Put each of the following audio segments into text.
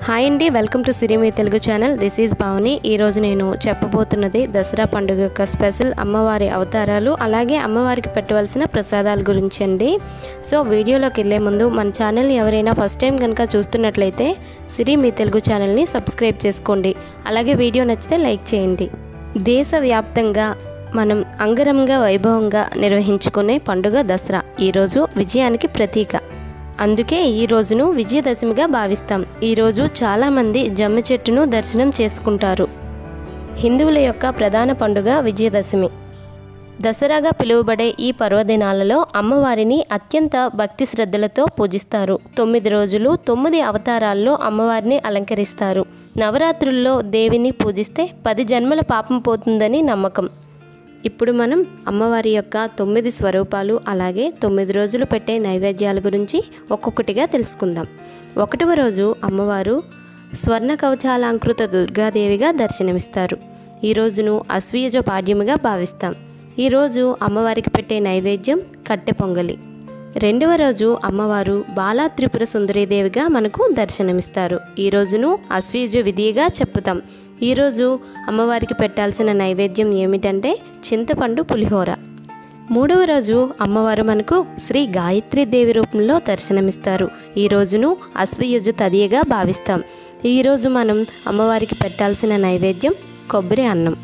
hi అండి welcome to సిరిమి Telugu channel this is Bhavani ఈరోజు నేను చెప్పబోతున్నది దసరా పండుగ యొక్క స్పెషల్ అమ్మవారి అవతారాలు అలాగే అమ్మవారికి పెట్టవలసిన ప్రసాదాల గురించి అండి సో వీడియోలోకి వెళ్ళే ముందు మన ఛానల్ని ఎవరైనా ఫస్ట్ టైం కనుక చూస్తున్నట్లయితే సిరి మీ తెలుగు ఛానల్ని సబ్స్క్రైబ్ చేసుకోండి అలాగే వీడియో నచ్చితే లైక్ చేయండి దేశవ్యాప్తంగా మనం అంగరంగ వైభవంగా నిర్వహించుకునే పండుగ దసరా ఈరోజు విజయానికి ప్రతీక అందుకే ఈ రోజును విజయదశమిగా భావిస్తాం ఈరోజు చాలామంది జమ్మి చెట్టును దర్శనం చేసుకుంటారు హిందువుల యొక్క ప్రధాన పండుగ విజయదశమి దసరాగా పిలువబడే ఈ పర్వదినాలలో అమ్మవారిని అత్యంత భక్తి శ్రద్ధలతో పూజిస్తారు తొమ్మిది రోజులు తొమ్మిది అవతారాల్లో అమ్మవారిని అలంకరిస్తారు నవరాత్రుల్లో దేవిని పూజిస్తే పది జన్మల పాపం పోతుందని నమ్మకం ఇప్పుడు మనం అమ్మవారి యొక్క తొమ్మిది స్వరూపాలు అలాగే తొమ్మిది రోజులు పెట్టే నైవేద్యాల గురించి ఒక్కొక్కటిగా తెలుసుకుందాం ఒకటవ రోజు అమ్మవారు స్వర్ణ కవచాలంకృత దుర్గాదేవిగా దర్శనమిస్తారు ఈ రోజును అశ్వయుజ పాడ్యముగా భావిస్తాం ఈరోజు అమ్మవారికి పెట్టే నైవేద్యం కట్టె పొంగలి రెండవ రోజు అమ్మవారు బాలా త్రిపుర సుందరీదేవిగా మనకు దర్శనమిస్తారు ఈ రోజును అశ్వీజ విధిగా చెప్పుతాం ఈరోజు అమ్మవారికి పెట్టాల్సిన నైవేద్యం ఏమిటంటే చింతపండు పులిహోర మూడవ రోజు అమ్మవారు మనకు శ్రీ గాయత్రి దేవి రూపంలో దర్శనమిస్తారు ఈ రోజును అశ్వయుజ తదియగా భావిస్తాం ఈరోజు మనం అమ్మవారికి పెట్టాల్సిన నైవేద్యం కొబ్బరి అన్నం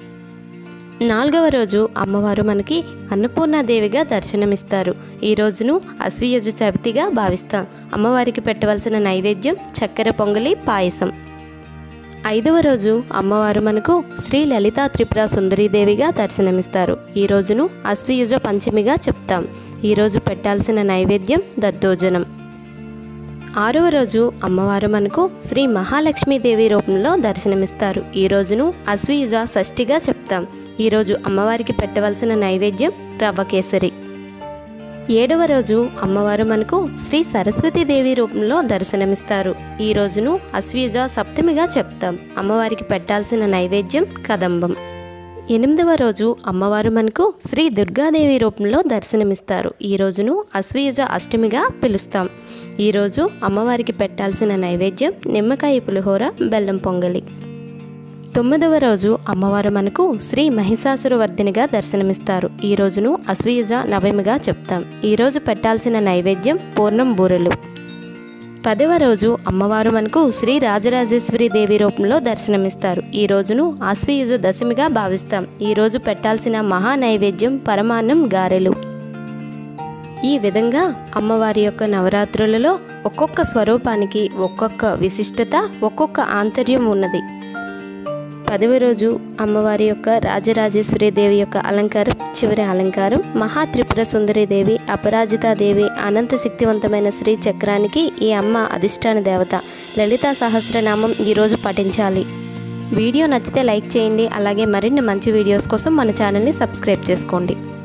నాలుగవ రోజు అమ్మవారు మనకి అన్నపూర్ణాదేవిగా దర్శనమిస్తారు ఈ రోజును అశ్వయుజ చవితిగా భావిస్తాం అమ్మవారికి పెట్టవలసిన నైవేద్యం చక్కెర పొంగలి పాయసం ఐదవ రోజు అమ్మవారు మనకు శ్రీ లలితా త్రిపుర సుందరీదేవిగా దర్శనమిస్తారు ఈ రోజును అశ్వయుజ పంచమిగా చెప్తాం ఈరోజు పెట్టాల్సిన నైవేద్యం దద్దోజనం ఆరవ రోజు అమ్మవారు మనకు శ్రీ మహాలక్ష్మీదేవి రూపంలో దర్శనమిస్తారు ఈ రోజును అశ్వయుజ షష్ఠిగా చెప్తాం ఈరోజు అమ్మవారికి పెట్టవలసిన నైవేద్యం రవ్వ కేసరి ఏడవ రోజు అమ్మవారు మనకు శ్రీ సరస్వతీదేవి రూపంలో దర్శనమిస్తారు ఈ రోజును అశ్వయుజ సప్తమిగా చెప్తాం అమ్మవారికి పెట్టాల్సిన నైవేద్యం కదంబం ఎనిమిదవ రోజు అమ్మవారు మనకు శ్రీ దుర్గాదేవి రూపంలో దర్శనమిస్తారు ఈ రోజును అశ్వయుజ అష్టమిగా పిలుస్తాం ఈరోజు అమ్మవారికి పెట్టాల్సిన నైవేద్యం నిమ్మకాయ పులిహోర బెల్లం పొంగలి తొమ్మిదవ రోజు అమ్మవారు మనకు శ్రీ మహిషాసురవర్ధినిగా దర్శనమిస్తారు ఈ రోజును అశ్వయుజ నవమిగా చెప్తాం ఈరోజు పెట్టాల్సిన నైవేద్యం పూర్ణం బూరెలు పదవ రోజు అమ్మవారు మనకు శ్రీ రాజరాజేశ్వరి దేవి రూపంలో దర్శనమిస్తారు ఈ రోజును ఆశ్వయుజ దశమిగా భావిస్తాం ఈ రోజు పెట్టాల్సిన మహా నైవేద్యం పరమాన్నం గారెలు ఈ విధంగా అమ్మవారి యొక్క నవరాత్రులలో ఒక్కొక్క స్వరూపానికి ఒక్కొక్క విశిష్టత ఒక్కొక్క ఆంతర్యం ఉన్నది పదవ రోజు అమ్మవారి యొక్క రాజరాజేశ్వరి దేవి యొక్క అలంకారం చివరి అలంకారం మహా త్రిపుర సుందరీదేవి అపరాజితాదేవి అనంత శక్తివంతమైన శ్రీ చక్రానికి ఈ అమ్మ అధిష్టాన దేవత లలితా సహస్రనామం ఈరోజు పఠించాలి వీడియో నచ్చితే లైక్ చేయండి అలాగే మరిన్ని మంచి వీడియోస్ కోసం మన ఛానల్ని సబ్స్క్రైబ్ చేసుకోండి